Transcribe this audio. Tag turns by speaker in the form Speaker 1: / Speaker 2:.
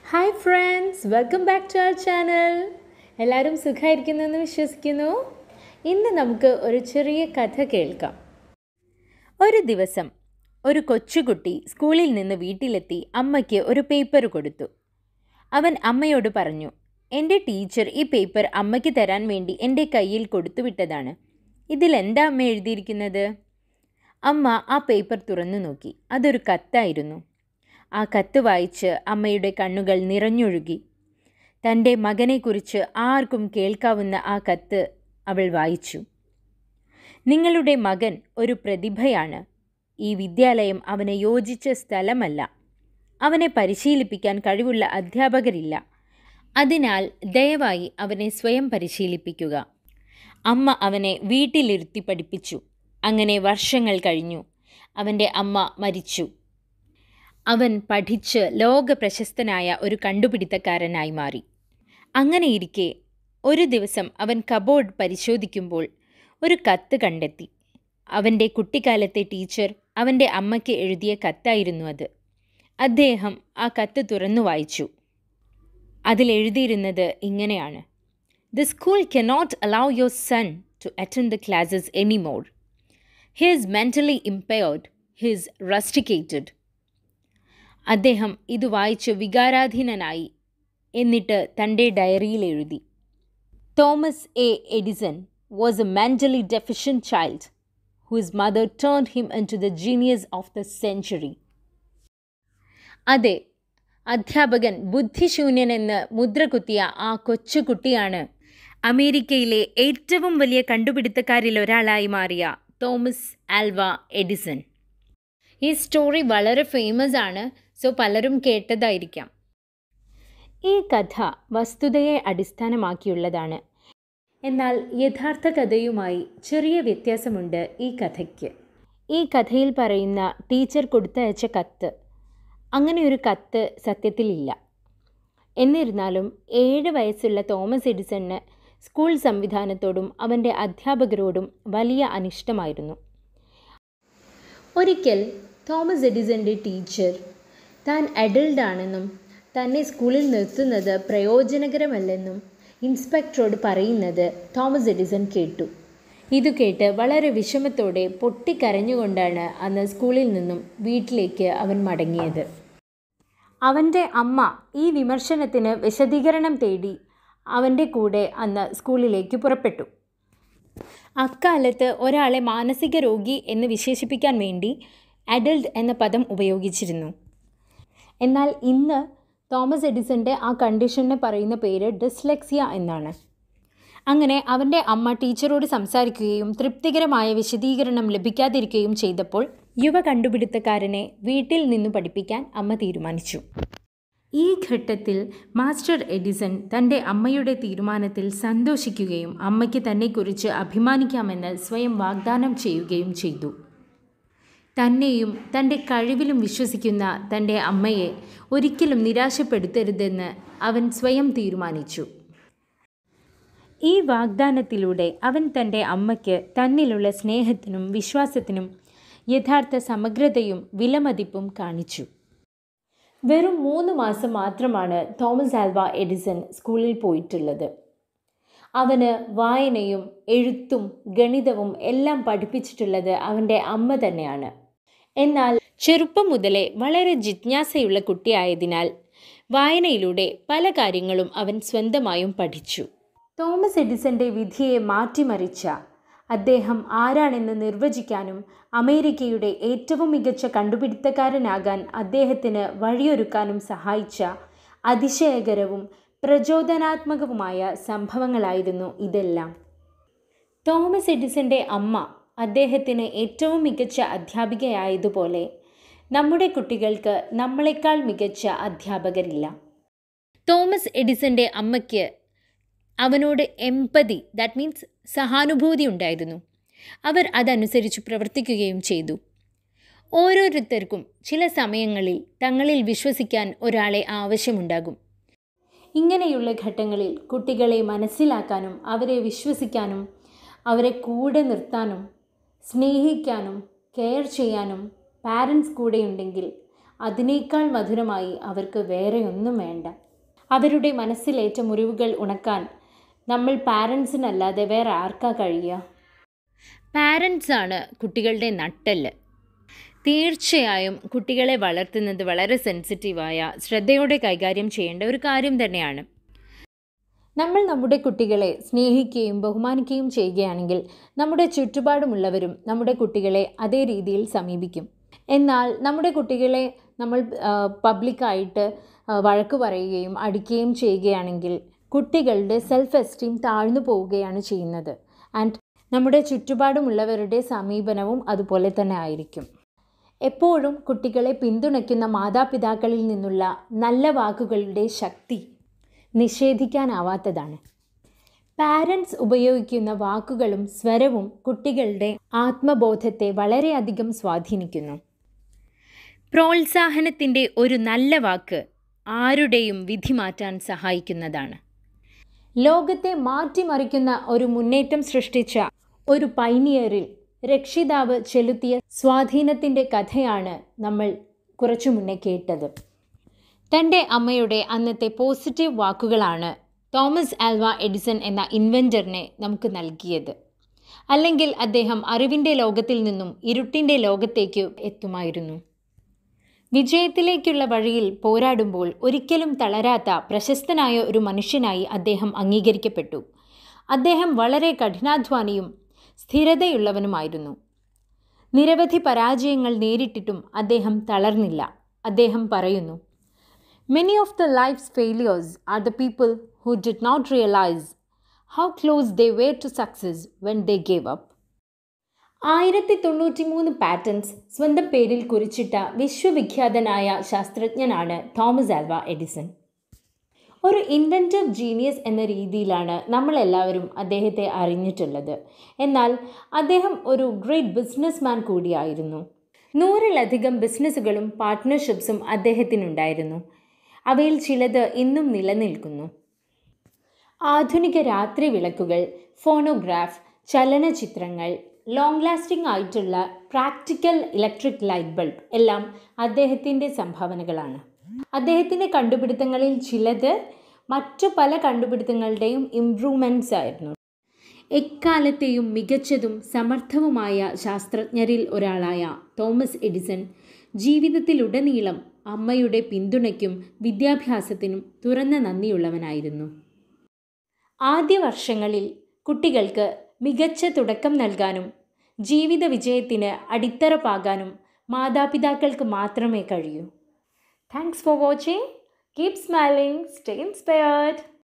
Speaker 1: hi friends welcome back to our channel എല്ലാവരും സുഖമായിരിക്കുന്നു എന്ന് വിശ്വസിക്കുന്നു ഇന്ന് നമുക്ക് ഒരു ചെറിയ കഥ കേൾക്കാം ഒരു ദിവസം ഒരു കൊച്ചുകുട്ടി സ്കൂളിൽ നിന്ന് വീട്ടിലെത്തി അമ്മയ്ക്ക് ഒരു പേപ്പർ കൊടുത്തു അവൻ അമ്മയോട് പറഞ്ഞു എൻ്റെ ടീച്ചർ ഈ പേപ്പർ അമ്മയ്ക്ക് തരാൻ വേണ്ടി എൻ്റെ കയ്യിൽ കൊടുത്തുവിട്ടതാണ് ഇതിലെന്താ അമ്മ എഴുതിയിരിക്കുന്നത് അമ്മ ആ പേപ്പർ തുറന്നു നോക്കി അതൊരു കത്തായിരുന്നു ആ കത്ത് വായിച്ച് അമ്മയുടെ കണ്ണുകൾ നിറഞ്ഞൊഴുകി തൻ്റെ മകനെക്കുറിച്ച് ആർക്കും കേൾക്കാവുന്ന ആ കത്ത് അവൾ വായിച്ചു നിങ്ങളുടെ മകൻ ഒരു പ്രതിഭയാണ് ഈ വിദ്യാലയം അവന് യോജിച്ച സ്ഥലമല്ല അവനെ പരിശീലിപ്പിക്കാൻ കഴിവുള്ള അധ്യാപകരില്ല അതിനാൽ ദയവായി അവനെ സ്വയം പരിശീലിപ്പിക്കുക അമ്മ അവനെ വീട്ടിലിരുത്തി പഠിപ്പിച്ചു അങ്ങനെ വർഷങ്ങൾ കഴിഞ്ഞു അവൻ്റെ അമ്മ മരിച്ചു അവൻ പഠിച്ച് ലോക പ്രശസ്തനായ ഒരു കണ്ടുപിടുത്തക്കാരനായി മാറി അങ്ങനെയിരിക്കെ ഒരു ദിവസം അവൻ കബോർഡ് പരിശോധിക്കുമ്പോൾ ഒരു കത്ത് കണ്ടെത്തി അവൻ്റെ കുട്ടിക്കാലത്തെ ടീച്ചർ അവൻ്റെ അമ്മയ്ക്ക് എഴുതിയ കത്തായിരുന്നു അത് അദ്ദേഹം ആ കത്ത് തുറന്നു വായിച്ചു അതിലെഴുതിയിരുന്നത് ഇങ്ങനെയാണ് the school cannot allow your son to attend the classes anymore he is mentally impaired he is rusticated അദ്ദേഹം ഇത് വായിച്ച് വികാരാധീനനായി എന്നിട്ട് തൻ്റെ ഡയറിയിൽ എഴുതി Thomas A Edison was a mentally deficient child whose mother turn him into the genius of the century അതെ അധ്യാപകൻ ബുദ്ധിശൂന്യനെന്ന് മുദ്ര കുത്തിയ ആ കൊച്ചുകുട്ടിയാണ് അമേരിക്കയിലെ ഏറ്റവും വലിയ കണ്ടുപിടുത്തക്കാരിൽ ഒരാളായി മാറിയ തോമസ് ആൽവ എഡിസൺ ഈ സ്റ്റോറി വളരെ ഫേമസ് ആണ് സോ പലരും കേട്ടതായിരിക്കാം ഈ കഥ വസ്തുതയെ അടിസ്ഥാനമാക്കിയുള്ളതാണ് എന്നാൽ യഥാർത്ഥ കഥയുമായി ചെറിയ വ്യത്യാസമുണ്ട് ഈ കഥയ്ക്ക് ഈ കഥയിൽ പറയുന്ന ടീച്ചർ കൊടുത്തയച്ച കത്ത് അങ്ങനെ ഒരു കത്ത് സത്യത്തിലില്ല എന്നിരുന്നാലും ഏഴ് വയസ്സുള്ള തോമസ് എഡിസണിന് സ്കൂൾ സംവിധാനത്തോടും അവൻ്റെ അധ്യാപകരോടും വലിയ അനിഷ്ടമായിരുന്നു ഒരിക്കൽ തോമസ് എഡിസന്റെ ടീച്ചർ താൻ അഡൽഡ് ആണെന്നും തന്നെ സ്കൂളിൽ നിർത്തുന്നത് പ്രയോജനകരമല്ലെന്നും ഇൻസ്പെക്ടറോട് പറയുന്നത് തോമസ് എഡിസൺ കേട്ടു ഇത് കേട്ട് വളരെ വിഷമത്തോടെ പൊട്ടിക്കരഞ്ഞുകൊണ്ടാണ് അന്ന് സ്കൂളിൽ നിന്നും വീട്ടിലേക്ക് അവൻ മടങ്ങിയത് അവൻ്റെ അമ്മ ഈ വിമർശനത്തിന് വിശദീകരണം തേടി അവൻ്റെ കൂടെ അന്ന് സ്കൂളിലേക്ക് പുറപ്പെട്ടു അക്കാലത്ത് ഒരാളെ മാനസിക രോഗി എന്ന് വിശേഷിപ്പിക്കാൻ വേണ്ടി അഡൽട്ട് എന്ന പദം ഉപയോഗിച്ചിരുന്നു എന്നാൽ ഇന്ന് തോമസ് എഡിസന്റെ ആ കണ്ടീഷനെ പറയുന്ന പേര് ഡിസ്ലെക്സിയ എന്നാണ് അങ്ങനെ അവൻ്റെ അമ്മ ടീച്ചറോട് സംസാരിക്കുകയും തൃപ്തികരമായ വിശദീകരണം ലഭിക്കാതിരിക്കുകയും ചെയ്തപ്പോൾ യുവ കണ്ടുപിടുത്തക്കാരനെ വീട്ടിൽ നിന്നു പഠിപ്പിക്കാൻ അമ്മ തീരുമാനിച്ചു ഈ ഘട്ടത്തിൽ മാസ്റ്റർ എഡിസൺ തൻ്റെ അമ്മയുടെ തീരുമാനത്തിൽ സന്തോഷിക്കുകയും അമ്മയ്ക്ക് തന്നെക്കുറിച്ച് അഭിമാനിക്കാമെന്ന് സ്വയം വാഗ്ദാനം ചെയ്യുകയും ചെയ്തു തന്നെയും തൻ്റെ കഴിവിലും വിശ്വസിക്കുന്ന തൻ്റെ അമ്മയെ ഒരിക്കലും നിരാശപ്പെടുത്തരുതെന്ന് അവൻ സ്വയം തീരുമാനിച്ചു ഈ വാഗ്ദാനത്തിലൂടെ അവൻ തൻ്റെ അമ്മയ്ക്ക് തന്നിലുള്ള സ്നേഹത്തിനും വിശ്വാസത്തിനും യഥാർത്ഥ സമഗ്രതയും വിലമതിപ്പും കാണിച്ചു വെറും മൂന്ന് മാസം മാത്രമാണ് തോമസ് ആൽവ എഡിസൺ സ്കൂളിൽ പോയിട്ടുള്ളത് അവന് വായനയും എഴുത്തും ഗണിതവും എല്ലാം പഠിപ്പിച്ചിട്ടുള്ളത് അവൻ്റെ അമ്മ തന്നെയാണ് എന്നാൽ ചെറുപ്പം മുതലേ വളരെ ജിജ്ഞാസയുള്ള കുട്ടിയായതിനാൽ വായനയിലൂടെ പല കാര്യങ്ങളും അവൻ സ്വന്തമായും പഠിച്ചു തോമസ് എഡിസന്റെ വിധിയെ മാറ്റിമറിച്ച അദ്ദേഹം ആരാണെന്ന് നിർവചിക്കാനും അമേരിക്കയുടെ ഏറ്റവും മികച്ച കണ്ടുപിടുത്തക്കാരനാകാൻ അദ്ദേഹത്തിന് വഴിയൊരുക്കാനും സഹായിച്ച അതിശയകരവും പ്രചോദനാത്മകവുമായ സംഭവങ്ങളായിരുന്നു ഇതെല്ലാം തോമസ് എഡിസന്റെ അമ്മ അദ്ദേഹത്തിന് ഏറ്റവും മികച്ച അധ്യാപികയായതുപോലെ നമ്മുടെ കുട്ടികൾക്ക് നമ്മളെക്കാൾ മികച്ച അധ്യാപകരില്ല തോമസ് എഡിസന്റെ അമ്മയ്ക്ക് അവനോട് എമ്പതി ദാറ്റ് മീൻസ് സഹാനുഭൂതി ഉണ്ടായിരുന്നു അവർ അതനുസരിച്ച് പ്രവർത്തിക്കുകയും ചെയ്തു ഓരോരുത്തർക്കും ചില സമയങ്ങളിൽ തങ്ങളിൽ വിശ്വസിക്കാൻ ഒരാളെ ആവശ്യമുണ്ടാകും ഇങ്ങനെയുള്ള ഘട്ടങ്ങളിൽ കുട്ടികളെ മനസ്സിലാക്കാനും അവരെ വിശ്വസിക്കാനും അവരെ കൂടെ നിർത്താനും സ്നേഹിക്കാനും കെയർ ചെയ്യാനും പാരൻസ് കൂടെയുണ്ടെങ്കിൽ അതിനേക്കാൾ മധുരമായി അവർക്ക് വേറെ ഒന്നും വേണ്ട അവരുടെ മനസ്സിലേറ്റ മുറിവുകൾ ഉണക്കാൻ നമ്മൾ പാരൻസിനല്ലാതെ വേറെ ആർക്കാ കഴിയുക പാരൻസാണ് കുട്ടികളുടെ നട്ടല് തീർച്ചയായും കുട്ടികളെ വളർത്തുന്നത് വളരെ സെൻസിറ്റീവായ ശ്രദ്ധയോടെ കൈകാര്യം ചെയ്യേണ്ട ഒരു കാര്യം തന്നെയാണ് നമ്മൾ നമ്മുടെ കുട്ടികളെ സ്നേഹിക്കുകയും ബഹുമാനിക്കുകയും ചെയ്യുകയാണെങ്കിൽ നമ്മുടെ ചുറ്റുപാടുമുള്ളവരും നമ്മുടെ കുട്ടികളെ അതേ രീതിയിൽ സമീപിക്കും എന്നാൽ നമ്മുടെ കുട്ടികളെ നമ്മൾ പബ്ലിക്കായിട്ട് വഴക്ക് പറയുകയും അടിക്കുകയും ചെയ്യുകയാണെങ്കിൽ കുട്ടികളുടെ സെൽഫ് എസ്റ്റീം താഴ്ന്നു പോവുകയാണ് ചെയ്യുന്നത് ആൻഡ് നമ്മുടെ ചുറ്റുപാടുമുള്ളവരുടെ സമീപനവും അതുപോലെ തന്നെ ആയിരിക്കും എപ്പോഴും കുട്ടികളെ പിന്തുണയ്ക്കുന്ന മാതാപിതാക്കളിൽ നിന്നുള്ള നല്ല വാക്കുകളുടെ ശക്തി നിഷേധിക്കാനാവാത്തതാണ് പാരൻസ് ഉപയോഗിക്കുന്ന വാക്കുകളും സ്വരവും കുട്ടികളുടെ ആത്മബോധത്തെ വളരെയധികം സ്വാധീനിക്കുന്നു പ്രോത്സാഹനത്തിൻ്റെ ഒരു നല്ല വാക്ക് ആരുടെയും വിധി മാറ്റാൻ സഹായിക്കുന്നതാണ് ലോകത്തെ മാറ്റിമറിക്കുന്ന ഒരു മുന്നേറ്റം സൃഷ്ടിച്ച ഒരു പൈനിയറിൽ രക്ഷിതാവ് ചെലുത്തിയ സ്വാധീനത്തിൻ്റെ കഥയാണ് നമ്മൾ കുറച്ചു മുന്നേ കേട്ടത് തൻ്റെ അമ്മയുടെ അന്നത്തെ പോസിറ്റീവ് വാക്കുകളാണ് തോമസ് ആൽവ എഡിസൺ എന്ന ഇൻവെൻറ്ററിനെ നമുക്ക് നൽകിയത് അല്ലെങ്കിൽ അദ്ദേഹം അറിവിൻ്റെ ലോകത്തിൽ നിന്നും ഇരുട്ടിൻ്റെ ലോകത്തേക്ക് എത്തുമായിരുന്നു വിജയത്തിലേക്കുള്ള വഴിയിൽ പോരാടുമ്പോൾ ഒരിക്കലും തളരാത്ത പ്രശസ്തനായ ഒരു മനുഷ്യനായി അദ്ദേഹം അംഗീകരിക്കപ്പെട്ടു അദ്ദേഹം വളരെ കഠിനാധ്വാനിയും സ്ഥിരതയുള്ളവനുമായിരുന്നു നിരവധി പരാജയങ്ങൾ നേരിട്ടിട്ടും അദ്ദേഹം തളർന്നില്ല അദ്ദേഹം പറയുന്നു many of the life's failures are the people who did not realise how close they were to success when they gave up ആയിരത്തി തൊണ്ണൂറ്റി മൂന്ന് പാറ്റൻസ് സ്വന്തം പേരിൽ കുറിച്ചിട്ട വിശ്വവിഖ്യാതനായ ശാസ്ത്രജ്ഞനാണ് തോമസ് ആൽവ എഡിസൺ ഒരു ഇൻവെൻറ്റീവ് ജീനിയസ് എന്ന രീതിയിലാണ് നമ്മളെല്ലാവരും അദ്ദേഹത്തെ അറിഞ്ഞിട്ടുള്ളത് എന്നാൽ അദ്ദേഹം ഒരു ഗ്രേറ്റ് ബിസിനസ്മാൻ കൂടിയായിരുന്നു നൂറിലധികം ബിസിനസ്സുകളും പാർട്ട്ണർഷിപ്സും അദ്ദേഹത്തിനുണ്ടായിരുന്നു അവയിൽ ചിലത് ഇന്നും നിലനിൽക്കുന്നു ആധുനിക രാത്രി വിളക്കുകൾ ഫോണോഗ്രാഫ് ചലനചിത്രങ്ങൾ ലോങ് ലാസ്റ്റിംഗ് ആയിട്ടുള്ള പ്രാക്ടിക്കൽ ഇലക്ട്രിക് ലൈറ്റ് ബൾബ് എല്ലാം അദ്ദേഹത്തിൻ്റെ സംഭാവനകളാണ് അദ്ദേഹത്തിൻ്റെ കണ്ടുപിടുത്തങ്ങളിൽ ചിലത് മറ്റു പല കണ്ടുപിടുത്തങ്ങളുടെയും ഇംപ്രൂവ്മെൻറ്റ്സ് ആയിരുന്നു എക്കാലത്തെയും മികച്ചതും സമർത്ഥവുമായ ശാസ്ത്രജ്ഞരിൽ ഒരാളായ തോമസ് എഡിസൺ ജീവിതത്തിലുടനീളം അമ്മയുടെ പിന്തുണയ്ക്കും വിദ്യാഭ്യാസത്തിനും തുറന്ന നന്ദിയുള്ളവനായിരുന്നു ആദ്യ വർഷങ്ങളിൽ കുട്ടികൾക്ക് മികച്ച തുടക്കം നൽകാനും ജീവിത വിജയത്തിന് അടിത്തറ പാകാനും മാതാപിതാക്കൾക്ക് മാത്രമേ കഴിയൂ thanks for watching keep smiling stay inspired